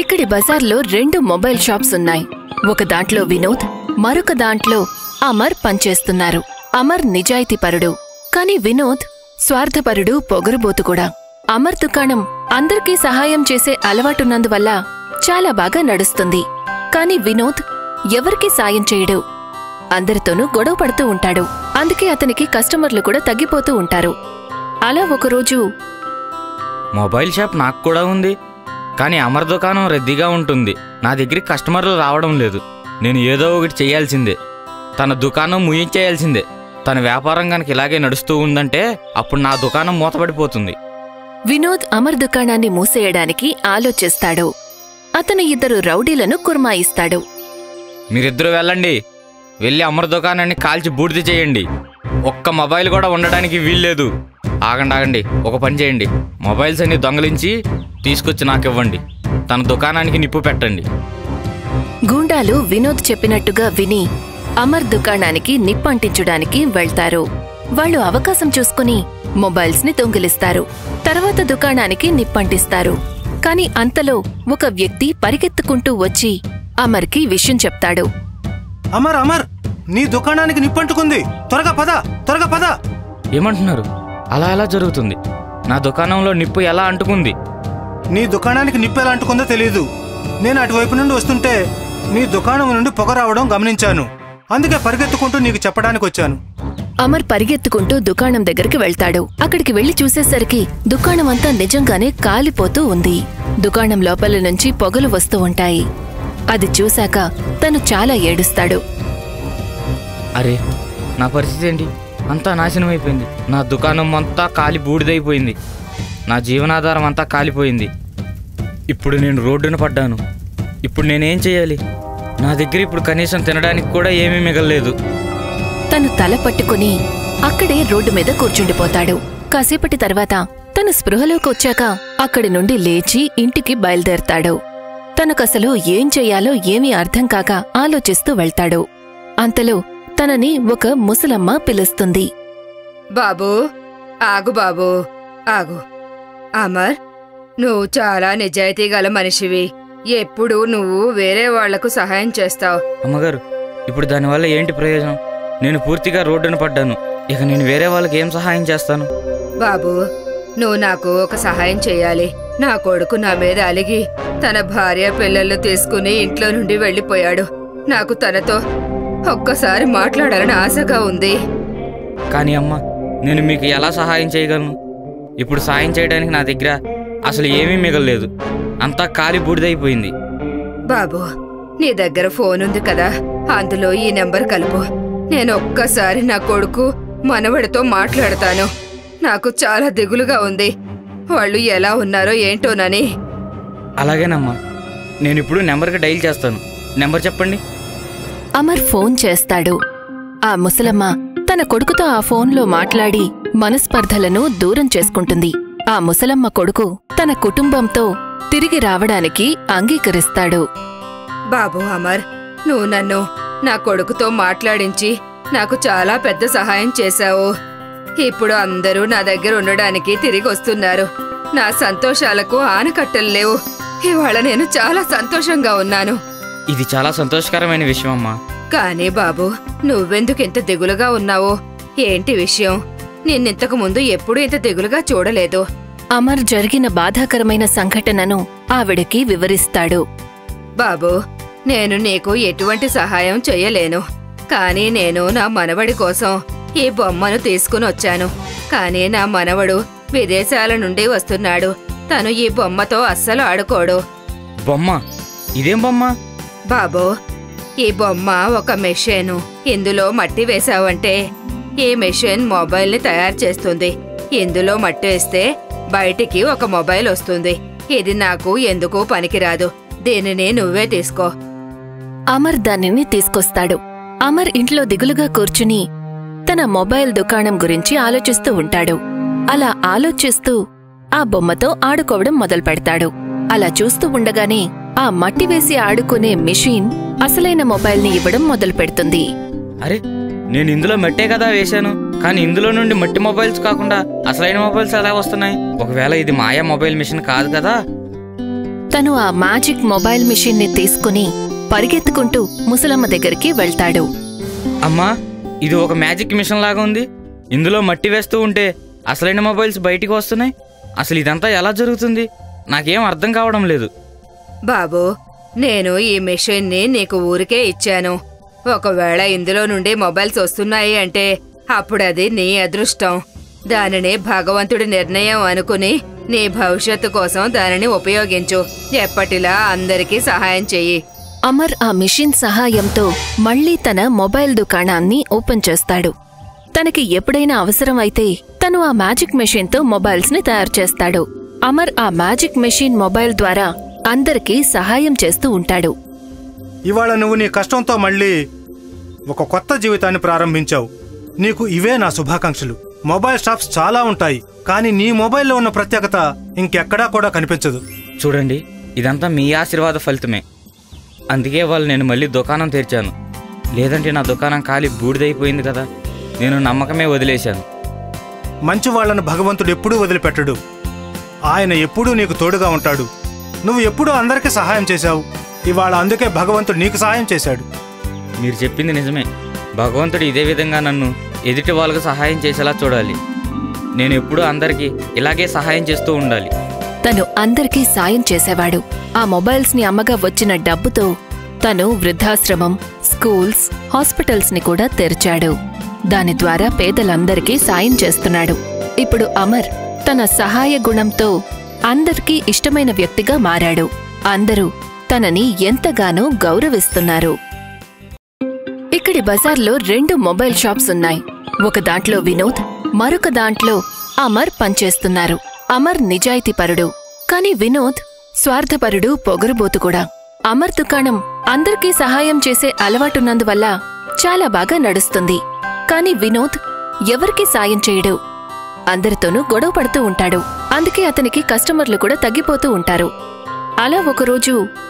ఇక్కడి బజార్లో రెండు మొబైల్ షాప్స్ ఉన్నాయి ఒక దాంట్లో వినోద్ మరొక దాంట్లో అమర్ పనిచేస్తున్నారు అమర్ నిజాయితీపరుడు కాని వినోద్ స్వార్థపరుడు పొగరుబోతు కూడా అమర్ దుకాణం అందరికీ సహాయం చేసే అలవాటున్నందువల్ల చాలా బాగా నడుస్తుంది కాని వినోద్ ఎవరికీ సాయం చేయడు అందరితోనూ గొడవ పడుతూ ఉంటాడు అందుకే అతనికి కస్టమర్లు కూడా తగ్గిపోతూ ఉంటారు అలా ఒకరోజు మొబైల్ షాప్ నాకు కూడా ఉంది కానీ అమర్ దుకాణం రద్దీగా ఉంటుంది నా దగ్గరికి కస్టమర్లు రావడం లేదు నేను ఏదో ఒకటి చేయాల్సిందే తన దుకాణం ముయించేయాల్సిందే తన వ్యాపారం కనుక ఇలాగే నడుస్తూ ఉందంటే అప్పుడు నా దుకాణం మూతపడిపోతుంది వినోద్ అమర్ దుకాణాన్ని మూసేయడానికి ఆలోచిస్తాడు అతను ఇద్దరు రౌడీలను కుర్మాయిస్తాడు మీరిద్దరూ వెళ్ళండి వెళ్ళి అమర్ దుకాణాన్ని కాల్చి బూడిద చేయండి ఒక్క మొబైల్ కూడా ఉండడానికి వీల్లేదు ఆగండి ఆగండి ఒక పని చేయండి మొబైల్స్ అన్ని దొంగలించి తీసుకొచ్చి నాకు ఇవ్వండి తన దుకాణానికి నిప్పు పెట్టండి గూండాలు వినోద్ చెప్పినట్టుగా విని అమర్ దుకాణానికి నిప్పంటించడానికి వెళ్తారు వాళ్ళు అవకాశం చూసుకుని మొబైల్స్ ని దొంగిలిస్తారు తర్వాత దుకాణానికి నిప్పంటిస్తారు కాని అంతలో ఒక వ్యక్తి పరిగెత్తుకుంటూ వచ్చి అమర్కి విషయం చెప్తాడు అమర్ అమర్ నీ దుకాణానికి నిప్పంటుకుంది త్వరగా పద త్వరగా పద ఏమంటున్నారు అలా ఎలా జరుగుతుంది నా దుకాణంలో నిప్పు ఎలా అంటుకుంది నీ దుకాణానికి నిప్పు ఎలా అంటుకుందో తెలియదు నేను అటువైపు నుండి వస్తుంటే నీ దుకాణం నుండి పొగ రావడం గమనించాను అందుకే పరిగెత్తుకుంటూ నీకు చెప్పడానికి వచ్చాను అమర్ పరిగెత్తుకుంటూ దుకాణం దగ్గరికి వెళ్తాడు అక్కడికి వెళ్లి చూసేసరికి దుకాణమంతా నిజంగానే కాలిపోతూ ఉంది దుకాణం లోపల నుంచి పొగలు వస్తూ ఉంటాయి అది చూశాక తను చాలా ఏడుస్తాడు అరే నా పరిస్థితి ఏంటి అంతా నాశనం అయిపోయింది నా దుకాణం అంతా కాలి బూడిదైపోయింది నా జీవనాధారం అంతా కాలిపోయింది ఇప్పుడు నేను రోడ్డున పడ్డాను ఇప్పుడు నేనేం చేయాలి నా దగ్గర ఇప్పుడు కనీసం తినడానికి కూడా ఏమీ మిగలలేదు తను తల పట్టుకుని అక్కడే రోడ్డు మీద కూర్చుండిపోతాడు కాసేపటి తర్వాత తను స్పృహలోకి వచ్చాక అక్కడి నుండి లేచి ఇంటికి బయలుదేరతాడు తనకసలు ఏం చెయ్యాలో ఏమీ అర్థం కాక ఆలోచిస్తూ వెళ్తాడు అంతలో తనని ఒక ముసలమ్మ పిలుస్తుంది బాబూ ఆగు బాబూ ఆగు అమర్ నువ్వు చాలా నిజాయితీ గల మనిషివి ఎప్పుడు నువ్వు వేరే వాళ్లకు సహాయం చేస్తావు అమ్మగారు ఇప్పుడు దానివల్ల ఏంటి ప్రయోజనం నేను పూర్తిగా రోడ్డున పడ్డాను ఇక నేను వేరే వాళ్ళకి ఏం సహాయం చేస్తాను బాబూ నువ్వు నాకు ఒక సహాయం చేయాలి నా కొడుకు నా మీద అలిగి తన భార్య పిల్లలు తీసుకుని ఇంట్లో నుండి వెళ్ళిపోయాడు నాకు తనతో ఒక్కసారి మాట్లాడాలని ఆశగా ఉంది కానీ అమ్మ నేను మీకు ఎలా సహాయం చేయగలను ఇప్పుడు సాయం చేయడానికి నా దగ్గర అసలు ఏమీ మిగలలేదు అంతా కాలి బూడిదైపోయింది బాబు నీ దగ్గర ఫోన్ ఉంది కదా అందులో ఈ నెంబర్ కలుపు నేను ఒక్కసారి నా కొడుకు మనవడితో మాట్లాడతాను నాకు చాలా దిగులుగా ఉంది వాళ్ళు ఎలా ఉన్నారో ఏంటోనని అలాగేనమ్మా నేను ఇప్పుడు నెంబర్కి డైల్ చేస్తాను నెంబర్ చెప్పండి అమర్ ఫోన్ చేస్తాడు ఆ ముసలమ్మ తన కొడుకుతో ఆ ఫోన్లో మాట్లాడి మనస్పర్ధలను దూరం చేసుకుంటుంది ఆ ముసలమ్మ కొడుకు తన కుటుంబంతో తిరిగి రావడానికి అంగీకరిస్తాడు బాబు అమర్ నువ్వు నన్ను నా కొడుకుతో మాట్లాడించి నాకు చాలా పెద్ద సహాయం చేశావు ఇప్పుడు అందరూ నా దగ్గర ఉండడానికి తిరిగి వస్తున్నారు నా సంతోషాలకు ఆనకట్టలు లేవు ఇవాళ నేను చాలా సంతోషంగా ఉన్నాను ఇది చాలా సంతోషకరమైన విషయం అమ్మా కానీ బాబు నువ్వెందుకు ఇంత దిగులుగా ఉన్నావో ఏంటి విషయం నిన్నింతకు ముందు ఎప్పుడూ ఇంత దిగులుగా చూడలేదు అమర్ జరిగిన బాధాకరమైన సంఘటనను ఆవిడకి వివరిస్తాడు బాబు నేను నీకు ఎటువంటి సహాయం చెయ్యలేను కానీ నేను నా మనవడి కోసం ఈ బొమ్మను తీసుకుని వచ్చాను కానీ నా మనవడు విదేశాల నుండి వస్తున్నాడు తను ఈ బొమ్మతో అస్సలు ఆడుకోడు బొమ్మ ఇదేం బొమ్మ బాబు ఈ బొమ్మ ఒక మెషిన్ ఇందులో మట్టి వేశావంటే ఈ మెషిన్ మొబైల్ని తయారు చేస్తుంది ఇందులో మట్టి వేస్తే బయటికి ఒక మొబైల్ వస్తుంది ఇది నాకు ఎందుకు పనికిరాదు దీనిని నువ్వే తీసుకో అమర్ దానిని తీసుకొస్తాడు అమర్ ఇంట్లో దిగులుగా కూర్చుని తన మొబైల్ దుకాణం గురించి ఆలోచిస్తూ ఉంటాడు అలా ఆలోచిస్తూ ఆ బొమ్మతో ఆడుకోవడం మొదలుపెడతాడు అలా చూస్తూ ఉండగానే ఆ మట్టి వేసి ఆడుకునే మిషన్ అసలైన మొబైల్ని ఇవ్వడం మొదలుపెడుతుంది అరే నేను ఇందులో మట్టే కదా వేశాను కానీ ఇందులో నుండి మట్టి మొబైల్స్ కాకుండా అసలైన మొబైల్స్ ఎలా వస్తున్నాయి ఒకవేళ ఇది మాయా మొబైల్ మిషన్ కాదు కదా తను ఆ మ్యాజిక్ మొబైల్ మిషన్ ని తీసుకుని పరిగెత్తుకుంటూ ముసలమ్మ దగ్గరికి వెళ్తాడు అమ్మా ఇది ఒక మ్యాజిక్ మిషన్ లాగా ఉంది ఇందులో మట్టి వేస్తూ ఉంటే అసలైన మొబైల్స్ బయటికి వస్తున్నాయి అసలు ఇదంతా ఎలా జరుగుతుంది నాకేం అర్థం కావడం లేదు బాబు నేను ఈ మెషిన్ని నీకు ఊరికే ఇచ్చాను ఒకవేళ ఇందులో నుండి మొబైల్స్ వస్తున్నాయి అంటే అప్పుడది నీ అదృష్టం దానిని భగవంతుడి నిర్ణయం అనుకుని నీ భవిష్యత్తు కోసం దానిని ఉపయోగించు ఎప్పటిలా అందరికీ సహాయం చెయ్యి అమర్ ఆ మిషన్ సహాయంతో మళ్ళీ తన మొబైల్ దుకాణాన్ని ఓపెన్ చేస్తాడు తనకి ఎప్పుడైనా అవసరం అయితే తను ఆ మ్యాజిక్ మెషిన్తో మొబైల్స్ ని తయారు చేస్తాడు అమర్ ఆ మ్యాజిక్ మెషిన్ మొబైల్ ద్వారా అందరికీ సహాయం చేస్తూ ఉంటాడు ఇవాళ నువ్వు నీ కష్టంతో మళ్ళీ ఒక కొత్త జీవితాన్ని ప్రారంభించావు నీకు ఇవే నా శుభాకాంక్షలు మొబైల్ షాప్స్ చాలా ఉంటాయి కానీ నీ మొబైల్లో ఉన్న ప్రత్యేకత ఇంకెక్కడా కూడా కనిపించదు చూడండి ఇదంతా మీ ఆశీర్వాద ఫలితమే అందుకే వాళ్ళు నేను మళ్ళీ దుకాణం తెరిచాను లేదంటే నా దుకాణం ఖాళీ బూడిదైపోయింది కదా నేను నమ్మకమే వదిలేశాను మంచి వాళ్ళను భగవంతుడు ఎప్పుడూ వదిలిపెట్టడు ఆయన ఎప్పుడూ నీకు తోడుగా ఉంటాడు నువ్వు ఎప్పుడూ అందరికీ సహాయం చేశావు ఇవాళ అందుకే భగవంతుడు నీకు సహాయం చేశాడు మీరు చెప్పింది నిజమే భగవంతుడు ఇదే విధంగా నన్ను ఎదుటి వాళ్ళకు సహాయం చేసేలా చూడాలి నేను ఎప్పుడూ అందరికీ ఇలాగే సహాయం చేస్తూ ఉండాలి తను అందరికీ సాయం చేసేవాడు ఆ మొబైల్స్ ని అమ్మగా వచ్చిన డబ్బుతో తను వృద్ధాశ్రమం స్కూల్స్ హాస్పిటల్స్ ని కూడా తెరిచాడు దాని ద్వారా పేదలందరికీ సాయం చేస్తున్నాడు ఇప్పుడు అమర్ తన సహాయ గుణంతో అందరికీ ఇష్టమైన వ్యక్తిగా మారాడు అందరూ తనని ఎంతగానో గౌరవిస్తున్నారు ఇక్కడి బజార్లో రెండు మొబైల్ షాప్స్ ఉన్నాయి ఒక దాంట్లో వినోద్ మరొక దాంట్లో అమర్ పనిచేస్తున్నారు అమర్ నిజాయితీపరుడు కాని వినోద్ స్వార్థపరుడు పొగరుబోతు కూడా అమర్ దుకాణం అందరికీ సహాయం చేసే అలవాటున్నందువల్ల చాలా బాగా నడుస్తుంది కాని వినోద్ ఎవరికీ సాయం చేయడు అందరితోనూ గొడవ పడుతూ ఉంటాడు అందుకే అతనికి కస్టమర్లు కూడా తగ్గిపోతూ ఉంటారు అలా ఒకరోజు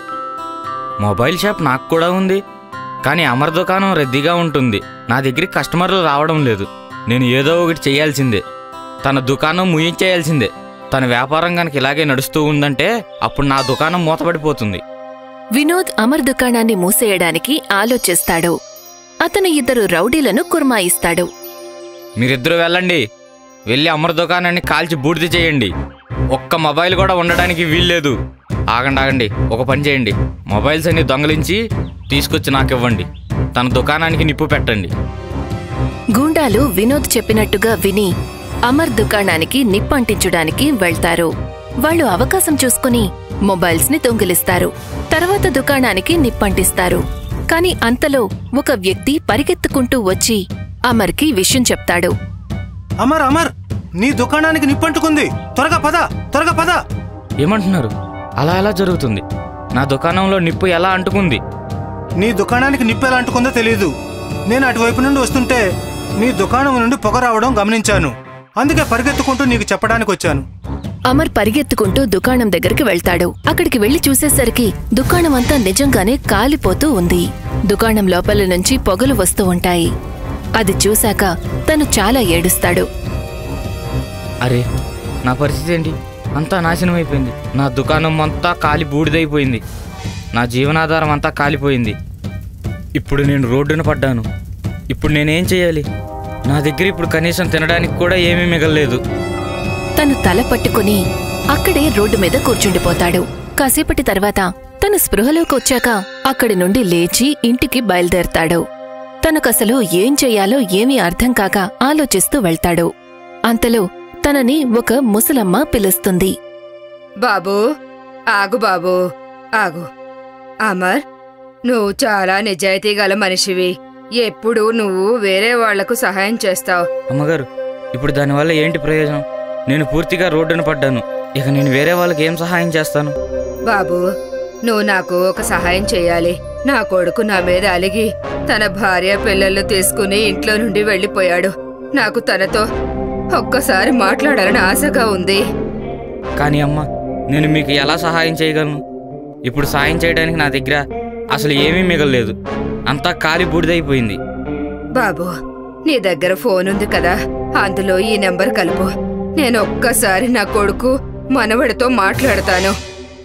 మొబైల్ షాప్ నాకు కూడా ఉంది కానీ అమర్ దుకాణం రద్దీగా ఉంటుంది నా దగ్గరికి కస్టమర్లు రావడం లేదు నేను ఏదో ఒకటి చేయాల్సిందే తన దుకాణం ముయించేయాల్సిందే తన వ్యాపారం కనుక ఇలాగే నడుస్తూ ఉందంటే అప్పుడు నా దుకాణం మూతపడిపోతుంది వినోద్ అమర్ దుకాణాన్ని మూసేయడానికి ఆలోచిస్తాడు అతను ఇద్దరు రౌడీలను కుర్మాయిస్తాడు మీరిద్దరూ వెళ్ళండి వెళ్ళి అమర్ దుకాణాన్ని కాల్చి బూడిద చేయండి ఒక్క మొబైల్ కూడా ఉండడానికి వీల్లేదు ఆగండి ఆగండి ఒక పని చేయండి మొబైల్స్ అన్ని దొంగలించి తీసుకొచ్చి నాకు ఇవ్వండి తన దుకాణానికి నిప్పు పెట్టండి గూండాలు వినోద్ చెప్పినట్టుగా విని అమర్ దుకాణానికి నిప్పంటించడానికి వెళ్తారు వాళ్ళు అవకాశం చూసుకుని మొబైల్స్ ని దొంగిలిస్తారు తర్వాత దుకాణానికి నిప్పంటిస్తారు కాని అంతలో ఒక వ్యక్తి పరిగెత్తుకుంటూ వచ్చి అమర్కి విషయం చెప్తాడు అమర్ అమర్ నీ దుకాణానికి నిప్పంటుకుంది త్వరగా పద త్వరగా పద ఏమంటున్నారు అలా ఎలా జరుగుతుంది నా దుకాణంలో నిప్పు ఎలా అంటుకుంది నీ దుకాణానికి నిప్పు ఎలా అంటుకుందో తెలియదు నేను అటువైపు నుండి వస్తుంటే నీ దుకాణం నుండి పొగ రావడం గమనించాను అందుకే పరిగెత్తుకుంటూ నీకు చెప్పడానికి వచ్చాను అమర్ పరిగెత్తుకుంటూ దుకాణం దగ్గరికి వెళ్తాడు అక్కడికి వెళ్లి చూసేసరికి దుకాణం అంతా నిజంగానే కాలిపోతూ ఉంది దుకాణం లోపల నుంచి పొగలు వస్తూ ఉంటాయి అది చూశాక తను చాలా ఏడుస్తాడు అరే నా పరిస్థితి ఏంటి అంతా నాశనం అయిపోయింది నా దుకాణం అంతా కాలి బూడిదైపోయింది నా జీవనాధారం అంతా కాలిపోయింది ఇప్పుడు నేను రోడ్డున పడ్డాను ఇప్పుడు నేనేం చేయాలి నా దగ్గర ఇప్పుడు కనీసం తినడానికి కూడా ఏమీ మిగలలేదు తను తల పట్టుకుని అక్కడే రోడ్డు మీద కూర్చుండిపోతాడు కాసేపటి తర్వాత తను స్పృహలోకి వచ్చాక అక్కడి నుండి లేచి ఇంటికి బయలుదేరతాడు తనకసలు ఏం చెయ్యాలో ఏమీ అర్థం కాక ఆలోచిస్తూ వెళ్తాడు అంతలో తనని ఒక ముసలమ్మ పిలుస్తుంది బాబూ ఆగు బాబూ ఆగు అమర్ నువ్వు చాలా నిజాయితీ గల మనిషివి ఎప్పుడు నువ్వు వేరే వాళ్లకు సహాయం చేస్తావు అమ్మగారు ఇప్పుడు దానివల్ల ఏంటి ప్రయోజనం నేను పూర్తిగా రోడ్డున పడ్డాను ఇక నేను వేరే వాళ్ళకి ఏం సహాయం చేస్తాను బాబూ నువ్వు నాకు ఒక సహాయం చేయాలి నా కొడుకు నా మీద అలిగి తన భార్య పిల్లలు తీసుకుని ఇంట్లో నుండి వెళ్ళిపోయాడు నాకు తనతో ఒక్కసారి మాట్లాడాలని ఆశగా ఉంది కానీ అమ్మ నేను మీకు ఎలా సహాయం చేయగలను ఇప్పుడు సాయం చేయడానికి నా దగ్గర అసలు ఏమీ మిగలలేదు అంతా కాలి బూడిదైపోయింది బాబు నీ దగ్గర ఫోన్ ఉంది కదా అందులో ఈ నెంబర్ కలుపు నేను ఒక్కసారి నా కొడుకు మనవడితో మాట్లాడతాను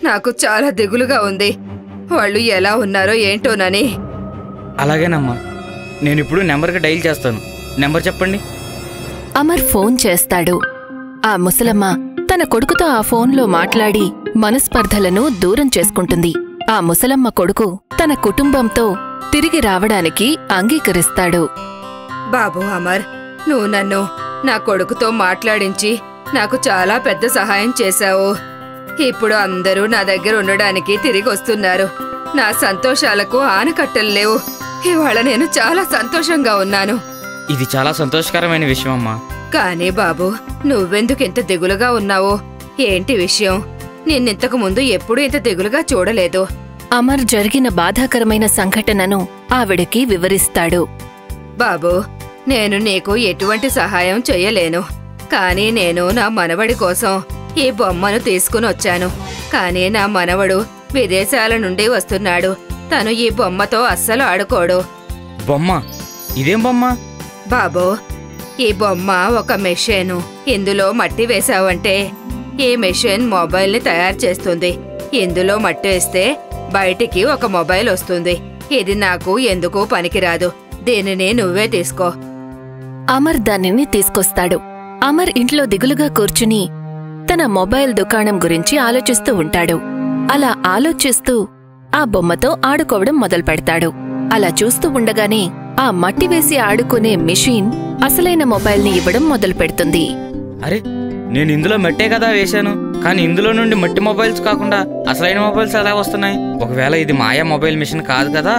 నాకు చాలా దిగులుగా ఉంది వాళ్ళు ఎలా ఉన్నారో ఏంటోనని అలాగేనమ్మా నేను ఇప్పుడు నెంబర్కి డైల్ చేస్తాను నెంబర్ చెప్పండి అమర్ ఫోన్ చేస్తాడు ఆ ముసలమ్మ తన కొడుకుతో ఆ ఫోన్లో మాట్లాడి మనస్పర్ధలను దూరం చేసుకుంటుంది ఆ ముసలమ్మ కొడుకు తన కుటుంబంతో తిరిగి రావడానికి అంగీకరిస్తాడు బాబు అమర్ నువ్వు నన్ను నా కొడుకుతో మాట్లాడించి నాకు చాలా పెద్ద సహాయం చేశావు ఇప్పుడు అందరూ నా దగ్గర ఉండడానికి తిరిగి వస్తున్నారు నా సంతోషాలకు ఆనకట్టలు లేవు ఇవాళ నేను చాలా సంతోషంగా ఉన్నాను ఇది చాలా సంతోషకరమైన విషయం అమ్మా కానీ బాబు నువ్వెందుకు ఇంత దిగులుగా ఉన్నావు ఏంటి విషయం నిన్నింతకు ముందు ఎప్పుడూ ఇంత దిగులుగా చూడలేదు అమర్ జరిగిన బాధాకరమైన సంఘటనను ఆవిడకి వివరిస్తాడు బాబు నేను నీకు ఎటువంటి సహాయం చెయ్యలేను కానీ నేను నా మనవడి కోసం ఈ బొమ్మను తీసుకుని వచ్చాను కానీ నా మనవడు విదేశాల నుండి వస్తున్నాడు తను ఈ బొమ్మతో అస్సలు ఆడుకోడు బొమ్మ ఇదేం బొమ్మ బాబు ఈ బొమ్మ ఒక మెషిన్ ఇందులో మట్టి వేశావంటే ఈ మెషిన్ మొబైల్ని తయారు చేస్తుంది ఇందులో మట్టి వేస్తే బయటికి ఒక మొబైల్ వస్తుంది ఇది నాకు ఎందుకు పనికిరాదు దీనిని నువ్వే తీసుకో అమర్ దానిని తీసుకొస్తాడు అమర్ ఇంట్లో దిగులుగా కూర్చుని తన మొబైల్ దుకాణం గురించి ఆలోచిస్తూ ఉంటాడు అలా ఆలోచిస్తూ ఆ బొమ్మతో ఆడుకోవడం మొదలుపెడతాడు అలా చూస్తూ ఉండగానే ఆ మట్టి వేసి ఆడుకునే మిషన్ అసలైన మొబైల్ని ఇవ్వడం మొదలుపెడుతుంది అరే నేను ఇందులో మట్టే కదా వేశాను కానీ ఇందులో నుండి మట్టి మొబైల్స్ కాకుండా అసలైన మొబైల్స్ ఎలా వస్తున్నాయి ఒకవేళ ఇది మాయా మొబైల్ మిషన్ కాదు కదా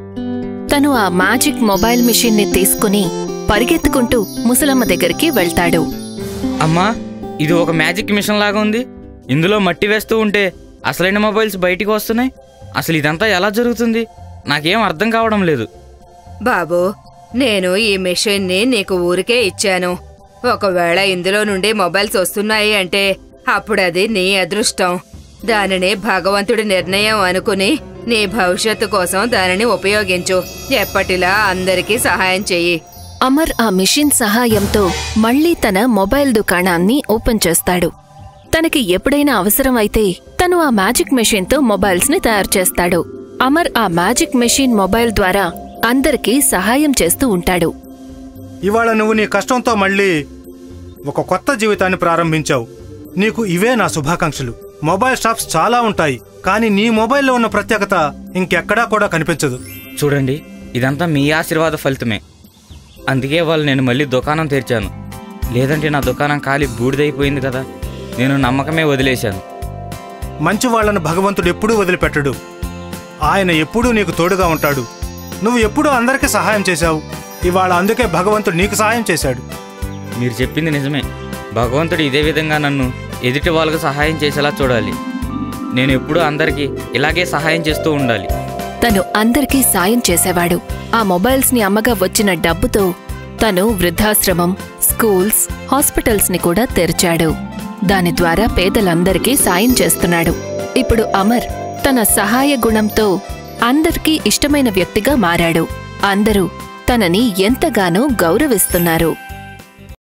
తను ఆ మ్యాజిక్ మొబైల్ మిషన్ని తీసుకుని పరిగెత్తుకుంటూ ముసలమ్మ దగ్గరికి వెళ్తాడు అమ్మా ఇది ఒక మ్యాజిక్ మిషన్ లాగా ఉంది ఇందులో మట్టి వేస్తూ ఉంటే అసలైన మొబైల్స్ బయటికి వస్తున్నాయి అసలు ఇదంతా ఎలా జరుగుతుంది నాకేం అర్థం కావడం లేదు బాబు నేను ఈ మెషిన్ని నీకు ఊరికే ఇచ్చాను ఒకవేళ ఇందులో నుండి మొబైల్స్ వస్తున్నాయి అంటే అప్పుడది నీ అదృష్టం దానిని భగవంతుడి నిర్ణయం అనుకుని నీ భవిష్యత్తు కోసం దానిని ఉపయోగించు ఎప్పటిలా అందరికీ సహాయం చెయ్యి అమర్ ఆ మిషన్ సహాయంతో మళ్ళీ తన మొబైల్ దుకాణాన్ని ఓపెన్ చేస్తాడు తనకి ఎప్పుడైనా అవసరం అయితే తను ఆ మ్యాజిక్ మెషిన్తో మొబైల్స్ ని తయారు చేస్తాడు అమర్ ఆ మ్యాజిక్ మెషిన్ మొబైల్ ద్వారా అందరికీ సహాయం చేస్తూ ఉంటాడు ఇవాళ నువ్వు నీ కష్టంతో మళ్ళీ ఒక కొత్త జీవితాన్ని ప్రారంభించావు నీకు ఇవే నా శుభాకాంక్షలు మొబైల్ షాప్స్ చాలా ఉంటాయి కానీ నీ మొబైల్లో ఉన్న ప్రత్యేకత ఇంకెక్కడా కూడా కనిపించదు చూడండి ఇదంతా మీ ఆశీర్వాద ఫలితమే అందుకే వాళ్ళు నేను మళ్ళీ దుకాణం తెరిచాను లేదంటే నా దుకాణం ఖాళీ బూడిదైపోయింది కదా నేను నమ్మకమే వదిలేశాను మంచి వాళ్ళను భగవంతుడు ఎప్పుడూ వదిలిపెట్టడు ఆయన ఎప్పుడూ నీకు తోడుగా ఉంటాడు నువ్వు ఎప్పుడూ అందరికీ సహాయం చేశావు ఇవాళ అందుకే భగవంతుడు నీకు సహాయం చేశాడు మీరు చెప్పింది నిజమే భగవంతుడు ఇదే విధంగా నన్ను ఎదుటి వాళ్ళకు సహాయం చేసేలా చూడాలి నేను ఎప్పుడూ అందరికీ ఇలాగే సహాయం చేస్తూ ఉండాలి తను అందరికీ సాయం చేసేవాడు ఆ మొబైల్స్ ని అమ్మగా వచ్చిన డబ్బుతో తను వృద్ధాశ్రమం స్కూల్స్ హాస్పిటల్స్ ని కూడా తెరిచాడు దాని ద్వారా పేదలందరికీ సాయం చేస్తున్నాడు ఇప్పుడు అమర్ తన సహాయ గుణంతో అందరికీ ఇష్టమైన వ్యక్తిగా మారాడు అందరూ తనని ఎంతగానో గౌరవిస్తున్నారు